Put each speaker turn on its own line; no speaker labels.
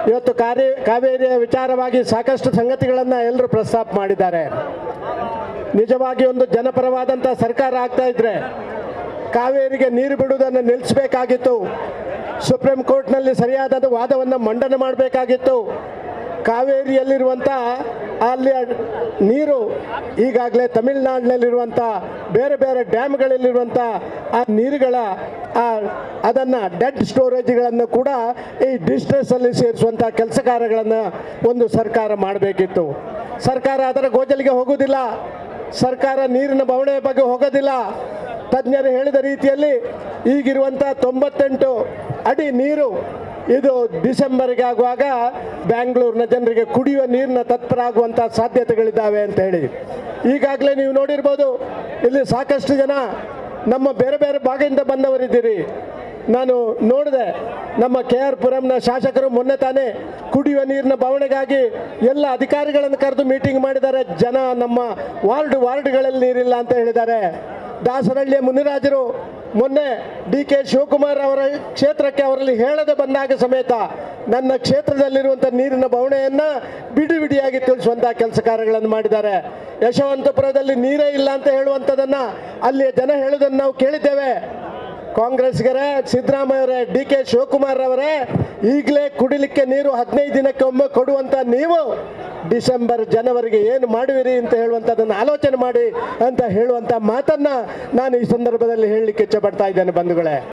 ಇವತ್ತು ಕಾರ್ಯ ಕಾವೇರಿಯ ವಿಚಾರವಾಗಿ ಸಾಕಷ್ಟು ಸಂಗತಿಗಳನ್ನು ಎಲ್ಲರೂ ಪ್ರಸ್ತಾಪ ಮಾಡಿದ್ದಾರೆ ನಿಜವಾಗಿ ಒಂದು ಜನಪರವಾದಂಥ ಸರ್ಕಾರ ಆಗ್ತಾ ಇದ್ರೆ ಕಾವೇರಿಗೆ ನೀರು ಬಿಡುವುದನ್ನು ನಿಲ್ಲಿಸಬೇಕಾಗಿತ್ತು ಸುಪ್ರೀಂ ಕೋರ್ಟ್ನಲ್ಲಿ ಸರಿಯಾದ ವಾದವನ್ನು ಮಂಡನೆ ಮಾಡಬೇಕಾಗಿತ್ತು ಕಾವೇರಿಯಲ್ಲಿರುವಂಥ ಅಲ್ಲಿ ನೀರು ಈಗಾಗಲೇ ತಮಿಳುನಾಡಿನಲ್ಲಿರುವಂಥ ಬೇರೆ ಬೇರೆ ಡ್ಯಾಮ್ಗಳಲ್ಲಿರುವಂಥ ಆ ನೀರುಗಳ ಆ ಅದನ್ನು ಡೆಡ್ ಸ್ಟೋರೇಜ್ಗಳನ್ನು ಕೂಡ ಈ ಡಿಸ್ಟ್ರೆಸ್ಸಲ್ಲಿ ಸೇರಿಸುವಂಥ ಕೆಲಸ ಕಾರ್ಯಗಳನ್ನು ಒಂದು ಸರ್ಕಾರ ಮಾಡಬೇಕಿತ್ತು ಸರ್ಕಾರ ಅದರ ಗೋಜಲಿಗೆ ಹೋಗುವುದಿಲ್ಲ ಸರ್ಕಾರ ನೀರಿನ ಬವಣೆ ಬಗ್ಗೆ ಹೋಗೋದಿಲ್ಲ ತಜ್ಞರು ಹೇಳಿದ ರೀತಿಯಲ್ಲಿ ಈಗಿರುವಂಥ ತೊಂಬತ್ತೆಂಟು ಅಡಿ ನೀರು ಇದು ಡಿಸೆಂಬರ್ಗೆ ಆಗುವಾಗ ಬ್ಯಾಂಗ್ಳೂರಿನ ಜನರಿಗೆ ಕುಡಿಯುವ ನೀರಿನ ತತ್ಪರ ಆಗುವಂಥ ಸಾಧ್ಯತೆಗಳಿದ್ದಾವೆ ಅಂತ ಹೇಳಿ ಈಗಾಗಲೇ ನೀವು ನೋಡಿರ್ಬೋದು ಇಲ್ಲಿ ಸಾಕಷ್ಟು ಜನ ನಮ್ಮ ಬೇರೆ ಬೇರೆ ಭಾಗದಿಂದ ಬಂದವರಿದ್ದೀರಿ ನಾನು ನೋಡಿದೆ ನಮ್ಮ ಕೆ ಆರ್ ಪುರಂನ ಶಾಸಕರು ಮೊನ್ನೆ ತಾನೇ ಕುಡಿಯುವ ನೀರಿನ ಬವಣೆಗಾಗಿ ಎಲ್ಲ ಅಧಿಕಾರಿಗಳನ್ನು ಕರೆದು ಮೀಟಿಂಗ್ ಮಾಡಿದ್ದಾರೆ ಜನ ನಮ್ಮ ವಾರ್ಡ್ ವಾರ್ಡ್ಗಳಲ್ಲಿ ನೀರಿಲ್ಲ ಅಂತ ಹೇಳಿದ್ದಾರೆ ದಾಸರಹಳ್ಳಿಯ ಮುನಿರಾಜರು ಮೊನ್ನೆ ಡಿ ಕೆ ಶಿವಕುಮಾರ್ ಅವರ ಕ್ಷೇತ್ರಕ್ಕೆ ಅವರಲ್ಲಿ ಹೇಳದೆ ಬಂದಾಗ ಸಮೇತ ನನ್ನ ಕ್ಷೇತ್ರದಲ್ಲಿರುವಂಥ ನೀರಿನ ಬವಣೆಯನ್ನು ಬಿಡಿ ಬಿಡಿಯಾಗಿ ತಿಳಿಸುವಂಥ ಕೆಲಸ ಕಾರ್ಯಗಳನ್ನು ಮಾಡಿದ್ದಾರೆ ಯಶವಂತಪುರದಲ್ಲಿ ನೀರೇ ಇಲ್ಲ ಅಂತ ಹೇಳುವಂಥದ್ದನ್ನು ಅಲ್ಲಿಯ ಜನ ಹೇಳೋದನ್ನು ನಾವು ಕೇಳಿದ್ದೇವೆ ಕಾಂಗ್ರೆಸ್ಗರೇ ಸಿದ್ದರಾಮಯ್ಯವರೇ ಡಿ ಕೆ ಶಿವಕುಮಾರ್ ಅವರೇ ಈಗಲೇ ಕುಡಿಲಿಕ್ಕೆ ನೀರು ಹದಿನೈದು ದಿನಕ್ಕೆ ಒಮ್ಮೆ ಕೊಡುವಂಥ ನೀವು ಡಿಸೆಂಬರ್ ಜನವರಿಗೆ ಏನು ಮಾಡುವಿರಿ ಅಂತ ಹೇಳುವಂಥದ್ದನ್ನು ಆಲೋಚನೆ ಮಾಡಿ ಅಂತ ಹೇಳುವಂಥ ಮಾತನ್ನು ನಾನು ಈ ಸಂದರ್ಭದಲ್ಲಿ ಹೇಳಲಿಕ್ಕೆ ಇಚ್ಛೆ ಪಡ್ತಾ ಇದ್ದೇನೆ ಬಂಧುಗಳೇ